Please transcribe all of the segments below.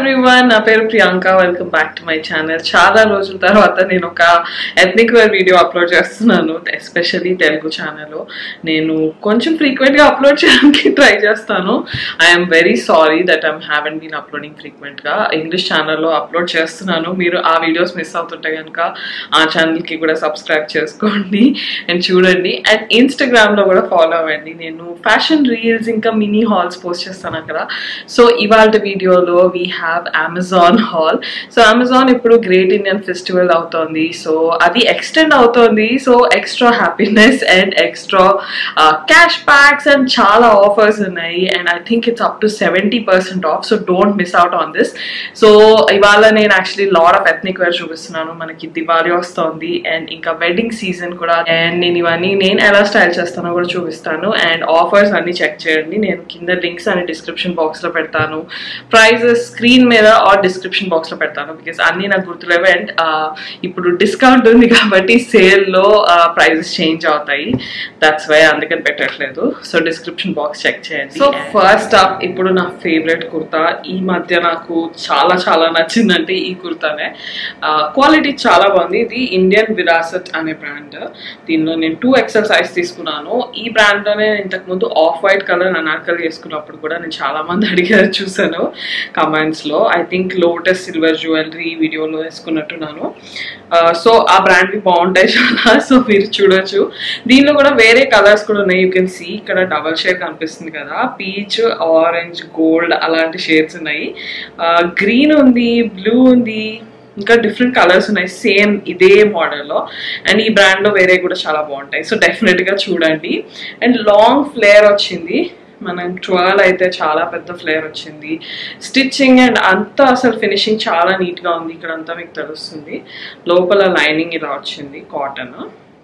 everyone నా పేరు Priyanka welcome back to my channel చాలా రోజుల తర్వాత నేను ఒక ఎథ్నిక్ వేర్ వీడియో అప్లోడ్ చేస్తున్నాను ఎస్పెషల్లీ తెలుగు ఛానల్లో నేను కొంచెం ఫ్రీక్వెంట్గా అప్లోడ్ చేయడానికి ట్రై చేస్తాను I'm very sorry that I'm haven't been uploading ఫ్రీక్వెంట్గా ఇంగ్లీష్ ఛానల్లో అప్లోడ్ చేస్తున్నాను మీరు ఆ వీడియోస్ మిస్ అవుతుంటే కనుక ఆ ఛానల్కి కూడా సబ్స్క్రైబ్ చేసుకోండి అండ్ చూడండి అండ్ ఇన్స్టాగ్రామ్లో కూడా ఫాలో అవ్వండి నేను ఫ్యాషన్ రీల్స్ ఇంకా మినీ హాల్స్ పోస్ట్ చేస్తాను అక్కడ సో ఇవాళ వీడియోలో we have Amazon haul so Amazon ఇప్పుడు గ్రేట్ ఇండియన్ ఫెస్టివల్ అవుతోంది సో అది ఎక్స్టెండ్ అవుతోంది so extra happiness and extra cashbacks and చాలా ఆఫర్స్ ఉన్నాయి and I think it's up to seventy percent off so don't miss out on this so ఇవాళ నేను actually lot of ethnic wear చూపిస్తున్నాను మనకి దివాళీ వస్తోంది and ఇంకా wedding season కూడా and నేను ఇవన్నీ నేను ఎలా స్టైల్ చేస్తానో కూడా చూపిస్తాను అండ్ ఆఫర్స్ అన్ని చెక్ చేయండి నేను కింద లింక్స్ అని డిస్క్రిప్షన్ బాక్స్ లో పెడతాను ప్రైజెస్ స్క్రీన్ మీద ఆర్ డిస్క్రిప్షన్ బాక్స్ లో పెడతాను బికాస్ అన్ని నాకు గుర్తులేవు అండ్ ఇప్పుడు డిస్కౌంట్ ఉంది కాబట్టి సేల్ లో ప్రైజెస్ చేంజ్ అవుతాయి దట్స్ వై అందుకని పెట్టట్లేదు సో డిస్క్రిప్షన్ బాక్స్ చెక్ చేయండి సో ఫస్ట్ అప్ ఇప్పుడు నా ఫేవరెట్ కుర్తా ఈ మధ్య నాకు చాలా చాలా నచ్చిందంటే ఈ కుర్తానే క్వాలిటీ చాలా బాగుంది ఇది ఇండియన్ విరాసత్ అనే బ్రాండ్ దీనిలో నేను టూ ఎక్సెల్ సైజ్ తీసుకున్నాను ఈ బ్రాండ్ లోనే ఇంతకు ముందు ఆఫ్ వైట్ కలర్ అనార్కలి వేసుకున్నప్పుడు కూడా నేను చాలా మంది అడిగారు చూసాను కమెంట్స్ లో I think lotus silver jewellery వీడియోలో వేసుకున్నట్టున్నాను సో ఆ బ్రాండ్వి బాగుంటాయి చాలా సో మీరు చూడొచ్చు దీనిలో కూడా వేరే కలర్స్ కూడా ఉన్నాయి యూ కెన్ సీ ఇక్కడ డబల్ షేడ్ కనిపిస్తుంది కదా పీచ్ ఆరెంజ్ గోల్డ్ అలాంటి షేడ్స్ ఉన్నాయి గ్రీన్ ఉంది బ్లూ ఉంది ఇంకా డిఫరెంట్ కలర్స్ ఉన్నాయి సేమ్ ఇదే మోడల్లో అండ్ ఈ బ్రాండ్లో వేరే కూడా చాలా బాగుంటాయి సో డెఫినెట్గా చూడండి అండ్ లాంగ్ ఫ్లేర్ వచ్చింది మనం ట్వెల్వ్ అయితే చాలా పెద్ద ఫ్లేర్ వచ్చింది స్టిచ్చింగ్ అండ్ అంతా అసలు ఫినిషింగ్ చాలా నీట్గా ఉంది ఇక్కడ అంతా మీకు తెలుస్తుంది లోపల లైనింగ్ ఇలా వచ్చింది కాటన్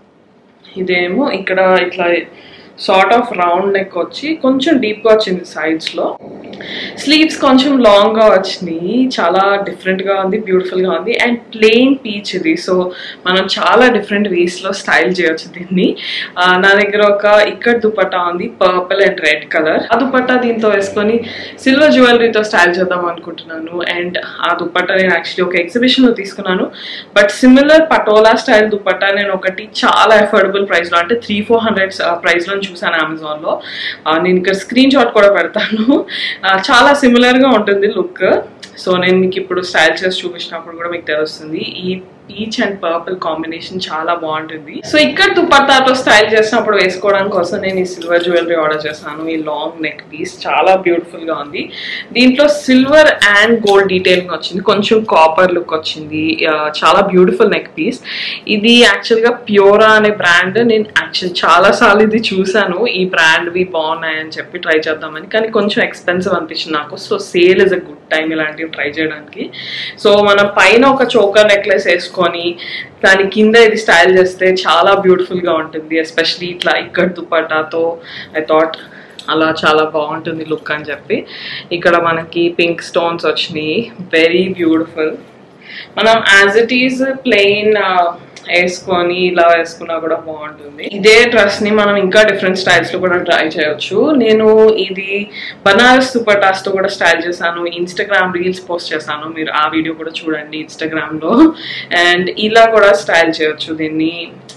ఇదేమో ఇక్కడ ఇట్లా సార్ట్ ఆఫ్ రౌండ్ నెక్ వచ్చి కొంచెం డీప్గా వచ్చింది సైడ్స్లో స్లీవ్స్ కొంచెం లాంగ్గా వచ్చినాయి చాలా డిఫరెంట్గా ఉంది బ్యూటిఫుల్గా ఉంది అండ్ ప్లెయిన్ పీచ్ ఇది సో మనం చాలా డిఫరెంట్ వేస్లో స్టైల్ చేయొచ్చు దీన్ని నా దగ్గర ఒక ఇక్కడ దుపట్టా ఉంది పర్పుల్ అండ్ రెడ్ కలర్ ఆ దుపట్టా దీంతో వేసుకొని సిల్వర్ జ్యువెలరీతో స్టైల్ చేద్దాం అనుకుంటున్నాను అండ్ ఆ దుపట్టా నేను యాక్చువల్లీ ఒక ఎగ్జిబిషన్లో తీసుకున్నాను but similar patola style dupatta నేను ఒకటి చాలా అఫోర్డబుల్ ప్రైస్లో అంటే త్రీ ఫోర్ హండ్రెడ్ ప్రైస్లో చూసాను అమెజాన్లో నేను ఇక్కడ స్క్రీన్ షాట్ కూడా పెడతాను చాలా సిమిలర్గా ఉంటుంది లుక్ సో నేను మీకు ఇప్పుడు స్టైల్ చేసి చూపించినప్పుడు కూడా మీకు తెలుస్తుంది ఈ పీచ్ అండ్ పర్పుల్ కాంబినేషన్ చాలా బాగుంటుంది సో ఇక్కడ దుపట్టాతో స్టైల్ చేసినప్పుడు వేసుకోవడానికి కోసం నేను ఈ సిల్వర్ జ్యువెలరీ ఆర్డర్ చేశాను ఈ లాంగ్ నెక్ పీస్ చాలా బ్యూటిఫుల్ గా ఉంది దీంట్లో సిల్వర్ అండ్ గోల్డ్ డీటెయిలింగ్ వచ్చింది కొంచెం కాపర్ లుక్ వచ్చింది చాలా బ్యూటిఫుల్ నెక్ పీస్ ఇది యాక్చువల్ గా ప్యూరా అనే బ్రాండ్ నేను యాక్చువల్ చాలా సార్లు ఇది చూసాను ఈ బ్రాండ్వి బాగున్నాయని చెప్పి ట్రై చేద్దామని కానీ కొంచెం ఎక్స్పెన్సివ్ అనిపించింది నాకు so sale is a good time ఇలాంటివి ట్రై చేయడానికి సో మనం పైన ఒక చోకర్ నెక్లెస్ వేసుకొని దాని కింద ఇది స్టైల్ చేస్తే చాలా బ్యూటిఫుల్గా ఉంటుంది ఎస్పెషలీ ఇట్లా ఇక్కడ దుపట్టాతో ఐ థాట్ అలా చాలా బాగుంటుంది లుక్ అని చెప్పి ఇక్కడ మనకి పింక్ స్టోన్స్ వచ్చినాయి వెరీ బ్యూటిఫుల్ మనం యాజ్ ఇట్ ఈజ్ ప్లెయిన్ వేసుకొని ఇలా వేసుకున్నా కూడా బాగుంటుంది ఇదే డ్రెస్ ని మనం ఇంకా డిఫరెంట్ స్టైల్స్ లో కూడా ట్రై చేయొచ్చు నేను ఇది బనారస్ దుపటాస్ తో కూడా స్టైల్ చేశాను ఇన్స్టాగ్రామ్ రీల్స్ పోస్ట్ చేశాను మీరు ఆ వీడియో కూడా చూడండి ఇన్స్టాగ్రామ్ లో అండ్ ఇలా కూడా స్టైల్ చేయొచ్చు దీన్ని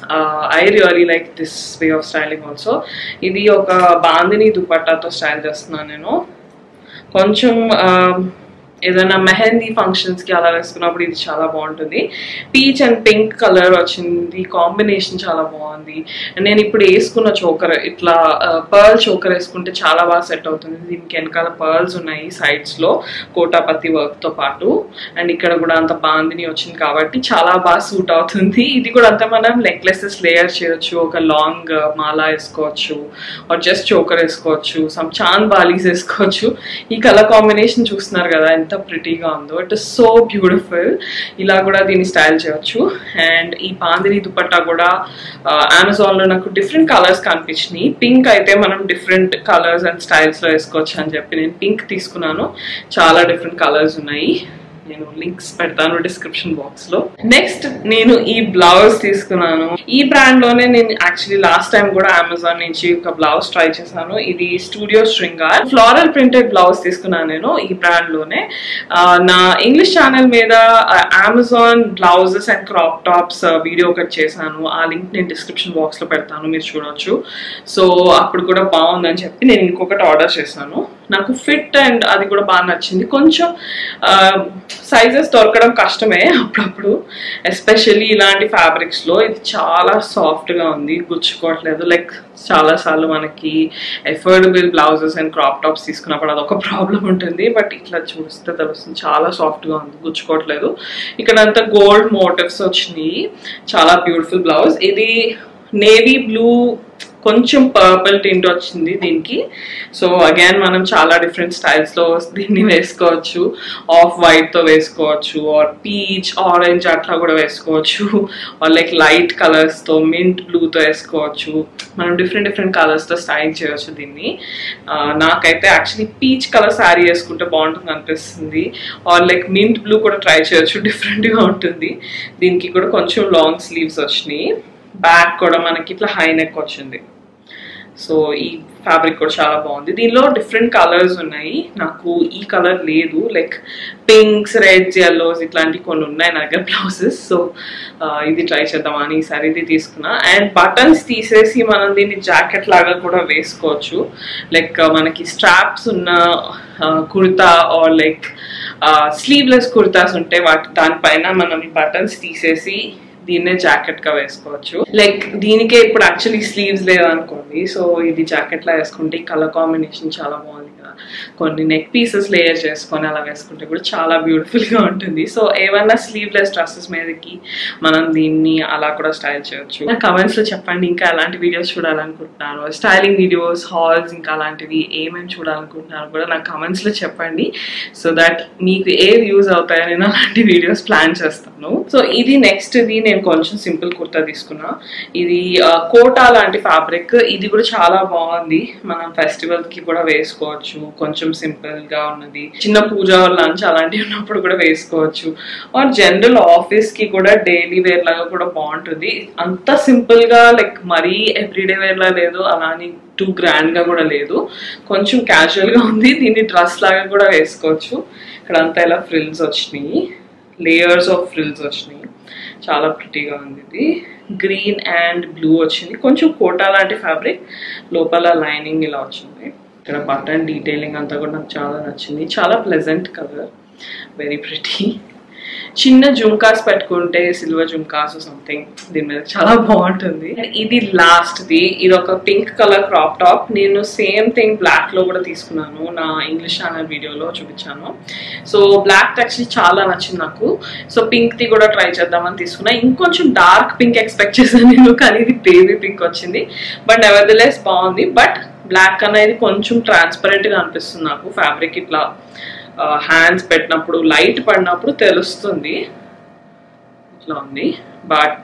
I really like this way of styling also ఇది ఒక బాందిని దుపట్టాతో స్టైల్ చేస్తున్నాను నేను కొంచెం ఏదైనా మెహందీ ఫంక్షన్స్ కి అలా వేసుకున్నప్పుడు ఇది చాలా బాగుంటుంది పీచ్ అండ్ పింక్ కలర్ వచ్చింది కాంబినేషన్ చాలా బాగుంది అండ్ నేను ఇప్పుడు వేసుకున్న చోకర్ ఇట్లా పర్ల్ చోకర్ వేసుకుంటే చాలా బాగా సెట్ అవుతుంది దీనికి వెనకాల పర్ల్స్ ఉన్నాయి సైడ్స్ లో కోటాపతి వర్క్ తో పాటు అండ్ ఇక్కడ కూడా అంత బాందిని వచ్చింది కాబట్టి చాలా బాగా సూట్ అవుతుంది ఇది కూడా అంతా మనం నెక్లెసెస్ లేయర్ చేయొచ్చు ఒక లాంగ్ మాల వేసుకోవచ్చు ఆర్ జస్ట్ చోకర్ వేసుకోవచ్చు సమ్ చాంద్ బాలీస్ వేసుకోవచ్చు ఈ కలర్ కాంబినేషన్ చూస్తున్నారు కదా ఎంత ప్రిటీగా ఉందో ఇట్ ఇస్ సో బ్యూటిఫుల్ ఇలా కూడా దీన్ని స్టైల్ చేయొచ్చు అండ్ ఈ పాందిని దుపట్టా కూడా అమెజాన్లో నాకు డిఫరెంట్ కలర్స్ కనిపించినాయి పింక్ అయితే మనం డిఫరెంట్ కలర్స్ అండ్ స్టైల్స్లో వేసుకోవచ్చు అని చెప్పి నేను పింక్ తీసుకున్నాను చాలా డిఫరెంట్ కలర్స్ ఉన్నాయి నేను లింక్స్ పెడతాను డిస్క్రిప్షన్ బాక్స్ లో నెక్స్ట్ నేను ఈ బ్లౌజ్ తీసుకున్నాను ఈ బ్రాండ్ లోనే నేను యాక్చువల్లీ లాస్ట్ టైం కూడా అమెజాన్ నుంచి ఒక బ్లౌజ్ ట్రై చేశాను ఇది studio Shringar floral printed blouse తీసుకున్నాను నేను ఈ బ్రాండ్ లోనే ఆ, నా ఇంగ్లీష్ ఛానల్ మీద Amazon blouses and crop tops video ఒకటి చేశాను ఆ లింక్ నేను డిస్క్రిప్షన్ బాక్స్ లో పెడతాను మీరు చూడొచ్చు సో అప్పుడు కూడా బాగుందని చెప్పి నేను ఇంకొకటి ఆర్డర్ చేశాను నాకు ఫిట్ అండ్ అది కూడా బాగా నచ్చింది కొంచెం సైజెస్ దొరకడం కష్టమే అప్పుడప్పుడు ఎస్పెషల్లీ ఇలాంటి ఫ్యాబ్రిక్స్ లో ఇది చాలా సాఫ్ట్ గా ఉంది గుచ్చుకోవట్లేదు లైక్ చాలా సార్లు మనకి affordable blouses and crop tops తీసుకున్నప్పుడు అదొక ప్రాబ్లం ఉంటుంది బట్ ఇట్లా చూస్తే తెలుస్తుంది చాలా సాఫ్ట్ గా ఉంది గుచ్చుకోవట్లేదు ఇక్కడ అంతా గోల్డ్ మోటివ్స్ వచ్చినాయి చాలా బ్యూటిఫుల్ బ్లౌజ్ ఇది నేవీ బ్లూ కొంచెం పర్పుల్ టింట్ వచ్చింది దీనికి సో అగైన్ మనం చాలా డిఫరెంట్ స్టైల్స్ లో దీన్ని వేసుకోవచ్చు ఆఫ్ వైట్ తో వేసుకోవచ్చు ఆర్ పీచ్ ఆరెంజ్ అట్లా కూడా వేసుకోవచ్చు ఆర్ లైక్ లైట్ కలర్స్ తో మింట్ బ్లూ తో వేసుకోవచ్చు మనం డిఫరెంట్ డిఫరెంట్ కలర్స్ తో స్టైల్ చేయొచ్చు దీన్ని ఆ, నాకైతే యాక్చువల్లీ పీచ్ కలర్ శారీ వేసుకుంటే బాగుంటుంది అనిపిస్తుంది ఆర్ లైక్ మింట్ బ్లూ కూడా ట్రై చేయొచ్చు డిఫరెంట్ గా ఉంటుంది దీనికి కూడా కొంచెం లాంగ్ స్లీవ్స్ వచ్చినాయి బ్యాక్ కూడా మనకి ఇట్లా హై నెక్ వచ్చింది సో ఈ ఫ్యాబ్రిక్ కూడా చాలా బాగుంది దీనిలో డిఫరెంట్ కలర్స్ ఉన్నాయి నాకు ఈ కలర్ లేదు లైక్ పింక్స్ రెడ్స్ ఎల్లోస్ ఇట్లాంటివి కొన్ని ఉన్నాయి నా దగ్గర బ్లౌజెస్ సో ఇది ట్రై చేద్దామని ఈసారి ఇది తీసుకున్నా అండ్ బటన్స్ తీసేసి మనం దీన్ని జాకెట్ లాగా కూడా వేసుకోవచ్చు లైక్ మనకి స్ట్రాప్స్ ఉన్న kurta or like sleeveless kurtas ఉంటే వాటి దానిపైన మనం ఈ బటన్స్ తీసేసి దీన్నే జాకెట్ గా వేసుకోవచ్చు లైక్ దీనికే ఇప్పుడు యాక్చువల్లీ స్లీవ్స్ లేదనుకోండి సో ఇది జాకెట్ లా వేసుకుంటే ఈ కలర్ కాంబినేషన్ చాలా బాగుంది కదా కొన్ని నెక్ పీసెస్ లేయర్ చేసుకొని అలా వేసుకుంటే కూడా చాలా బ్యూటిఫుల్ గా ఉంటుంది సో ఏమన్నా స్లీవ్లెస్ డ్రెస్సెస్ మీదకి మనం దీన్ని అలా కూడా స్టైల్ చేయొచ్చు నా కమెంట్స్ లో చెప్పండి ఇంకా ఎలాంటి వీడియోస్ చూడాలనుకుంటున్నారు స్టైలింగ్ వీడియోస్ హాల్స్ ఇంకా అలాంటివి ఏమేమి చూడాలనుకుంటున్నారు కూడా నా కమెంట్స్ లో చెప్పండి సో దట్ మీకు ఏది యూజ్ అవుతాయో నేను అలాంటి వీడియోస్ ప్లాన్ చేస్తాను సో ఇది నెక్స్ట్ ఇది నేను కొంచెం సింపుల్ కుర్తా తీసుకున్నా ఇది ఆ, కోటా లాంటి ఫ్యాబ్రిక్ ఇది కూడా చాలా బాగుంది మనం ఫెస్టివల్ కి కూడా వేసుకోవచ్చు కొంచెం సింపుల్ గా ఉన్నది చిన్న పూజ లంచ్ అలాంటివి ఉన్నప్పుడు కూడా వేసుకోవచ్చు ఆర్ జనరల్ ఆఫీస్ కి కూడా డైలీ వేర్ లాగా కూడా బాగుంటుంది అంత సింపుల్ గా లైక్ మరీ ఎవ్రీడే వేర్ లా లేదు అలాని టూ గ్రాండ్ గా కూడా లేదు కొంచెం క్యాజువల్ గా ఉంది దీన్ని డ్రెస్ లాగా కూడా వేసుకోవచ్చు ఇక్కడ అంతా ఇలా ఫ్రిల్స్ వచ్చినాయి లేయర్స్ ఆఫ్ ఫ్రిల్స్ వచ్చినాయి చాలా ప్రిటీగా ఉంది ఇది గ్రీన్ అండ్ బ్లూ వచ్చింది కొంచెం కోటా లాంటి ఫ్యాబ్రిక్ లోపల లైనింగ్ ఇలా వచ్చింది ఇక్కడ బటన్ డీటెయిలింగ్ అంతా కూడా నాకు చాలా నచ్చింది చాలా ప్లెజెంట్ కలర్ వెరీ ప్రిటీ చిన్న జుంకాస్ పెట్టుకుంటే సిల్వర్ జుంకాస్ సంథింగ్ దీని మీద చాలా బాగుంటుంది ఇది లాస్ట్ ది ఇది ఒక పింక్ కలర్ క్రాప్ టాప్ నేను సేమ్ థింగ్ బ్లాక్ లో కూడా తీసుకున్నాను నా ఇంగ్లీష్ ఛానల్ వీడియోలో చూపించాను సో బ్లాక్ యాక్చువల్లీ చాలా నచ్చింది నాకు సో పింక్ ది కూడా ట్రై చేద్దామని తీసుకున్నా ఇంకొంచెం డార్క్ పింక్ ఎక్స్పెక్ట్ చేశాను నేను కానీ ఇది బేబీ పింక్ వచ్చింది బట్ నెవర్దలెస్ బాగుంది బట్ బ్లాక్ అనేది కొంచెం ట్రాన్స్పరెంట్ గా అనిపిస్తుంది నాకు ఫ్యాబ్రిక్ ఇట్లా హ్యాండ్స్ పెట్టినప్పుడు లైట్ పడినప్పుడు తెలుస్తుంది ఇట్లా ఉంది బట్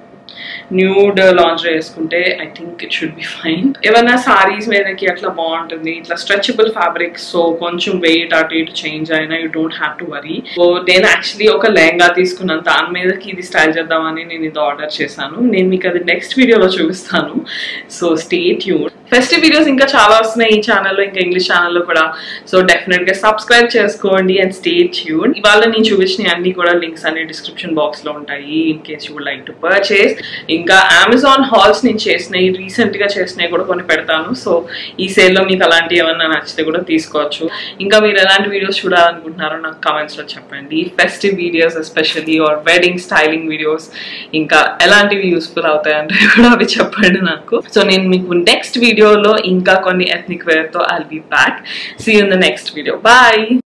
న్యూడ్ లాంచ్ వేసుకుంటే I think it should be fine ఏమైనా సారీస్ మీదకి అట్లా బాగుంటుంది ఇట్లా స్ట్రెచబుల్ ఫ్యాబ్రిక్ సో కొంచెం వెయిట్ అటు ఇటు చేంజ్ అయినా you don't have to worry so నేను యాక్చువల్లీ ఒక లెహంగా తీసుకున్నాను దాని మీదకి ఇది స్టైల్ చేద్దామని నేను ఇది ఆర్డర్ చేశాను నేను మీకు అది నెక్స్ట్ వీడియోలో చూపిస్తాను so stay tune festive videos ఇంకా చాలా వస్తున్నాయి ఈ ఛానల్లో ఇంకా ఇంగ్లీష్ ఛానల్లో కూడా సో డెఫినెట్ గా సబ్స్క్రైబ్ చేసుకోండి అండ్ స్టే ట్యూన్ ఇవాళ నేను చూపించిన అన్ని కూడా లింక్స్ అన్ని డిస్క్రిప్షన్ బాక్స్ లో ఉంటాయి in case you like to purchase ఇంకా అమెజాన్ హాల్స్ నేను చేసినవి రీసెంట్ గా చేసినవి కూడా కొన్ని పెడతాను సో ఈ సేల్ లో మీకు అలాంటి ఏమన్నా నచ్చితే కూడా తీసుకోవచ్చు ఇంకా మీరు ఎలాంటి వీడియోస్ చూడాలనుకుంటున్నారో నాకు కమెంట్స్ లో చెప్పండి festive videos especially or wedding styling videos ఇంకా ఎలాంటివి యూస్ఫుల్ అవుతాయంటే కూడా అవి చెప్పండి నాకు సో నేను మీకు నెక్స్ట్ వీడియోలో ఇంకా కొన్ని ఎథ్నిక్ వేర్ తో I'll be back see in the next video bye